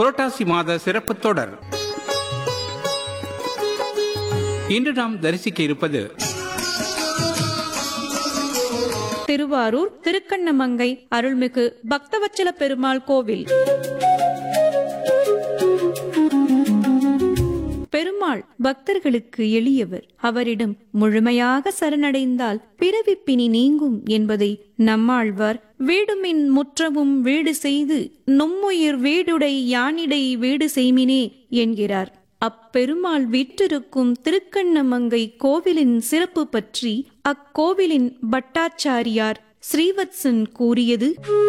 புரட்டாசி மாத சிறப்பு தொடர் இன்று நாம் தரிசிக்க இருப்பது திருவாரூர் திருக்கண்ணமங்கை அருள்மிகு பக்தவச்சல பெருமாள் கோவில் பெருமாள் பக்தர்களுக்கு எளியவர் அவரிடம் முழுமையாக சரணடைந்தால் பிறவிப்பினி நீங்கும் என்பதை நம்மாழ்வார் வீடுமின் முற்றமும் வீடு செய்து நும்முயிர் வீடுடை யானிடை வீடு செய்மினே என்கிறார் அப்பெருமாள் வீற்றிருக்கும் திருக்கண்ணமங்கை கோவிலின் சிறப்பு பற்றி அக்கோவிலின் பட்டாச்சாரியார் ஸ்ரீவத்சன் கூறியது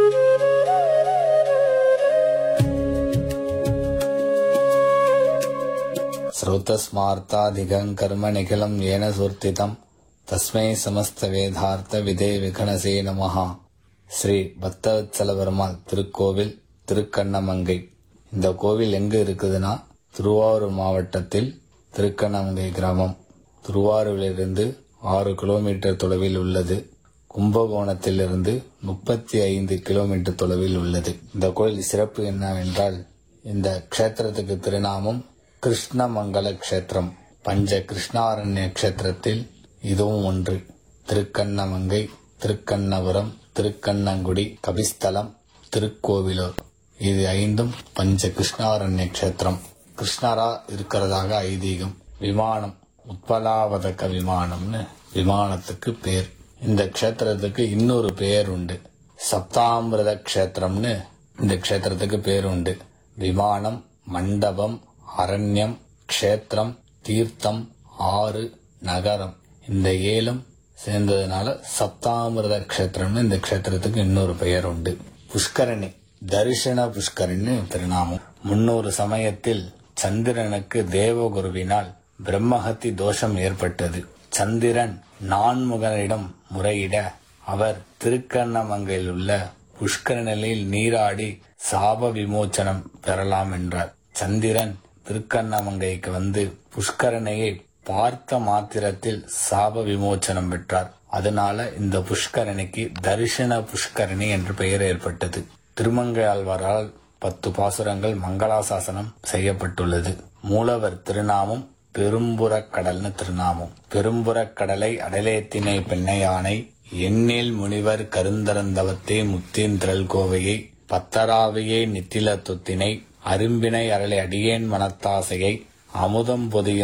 श्रौतस्मार्ताधिकं कर्म निखिलं येन सुर्तितं तस्मै समस्तवेदार्த்த விதே விகணசே நமஹா ஸ்ரீ பக்தவத்சல பெருமாள் திருக்கோவில் திருக்கண்ணமங்கை இந்த கோவில் எங்க இருக்குதுன்னா திருவாரூர் மாவட்டத்தில் திருக்கண்ணமங்கை கிராமம் திருவாரூரிலிருந்து ஆறு கிலோமீட்டர் தொலைவில் உள்ளது கும்பகோணத்திலிருந்து முப்பத்தி ஐந்து கிலோமீட்டர் தொலைவில் உள்ளது இந்த கோயில் சிறப்பு என்னவென்றால் இந்த க்ஷேத்திரத்துக்கு திருநாமம் கிருஷ்ணமங்கல க்ஷேத்திரம் பஞ்ச கிருஷ்ணாரண்ய க்ஷேத்திரத்தில் இதுவும் ஒன்று திருக்கண்ணமங்கை திருக்கண்ணபுரம் திருக்கண்ணங்குடி கபிஸ்தலம் திருக்கோவிலூர் இது ஐந்தும் பஞ்ச கிருஷ்ணாரண்ய க்ஷேத்திரம் கிருஷ்ணரா இருக்கிறதாக ஐதீகம் விமானம் உத்பலாவதக்க விமானம்னு விமானத்துக்கு பேர் இந்த க்ஷேத்திரத்துக்கு இன்னொரு பெயர் உண்டு சப்தாமிரத க்ஷேத்திரம்னு இந்த க்ஷேத்திரத்துக்கு பேர் உண்டு விமானம் மண்டபம் அரண்யம் க்ஷேத்திரம் தீர்த்தம் ஆறு நகரம் இந்த ஏழும் சேர்ந்ததுனால சப்தாமிரத க்ஷேத்திரம்னு இந்த க்ஷேத்திரத்துக்கு இன்னொரு பெயர் உண்டு புஷ்கரணி தரிசன புஷ்கரின்னு திருநாமம் முன்னொரு சமயத்தில் சந்திரனுக்கு தேவகுருவினால் பிரம்மஹத்தி தோஷம் ஏற்பட்டது சந்திரன் நான்முகனிடம் முறையிட அவர் திருக்கண்ணமங்கையில் உள்ள புஷ்கரணியில் நீராடி சாப விமோச்சனம் பெறலாம் என்றார் சந்திரன் திருக்கண்ணமங்கைக்கு வந்து புஷ்கரணையை பார்த்த மாத்திரத்தில் சாப விமோச்சனம் பெற்றார் அதனால இந்த புஷ்கரணிக்கு தரிசன புஷ்கரணி என்று பெயர் ஏற்பட்டது திருமங்கை ஆழ்வாரால் பத்து பாசுரங்கள் மங்களாசாசனம் செய்யப்பட்டுள்ளது மூலவர் திருநாமம் பெரும்புறக் கடல்னு திருநாமம் பெரும்புறக் கடலை அடலேத்தினை பெண்ணையானை எண்ணில் முனிவர் கருந்தரந்தவத்தே முத்தீன் திரள் கோவையை பத்தராவையே நித்தில தொத்தினை அரும்பினை அரளை அடியேன் மனத்தாசையை அமுதம் பொதியும்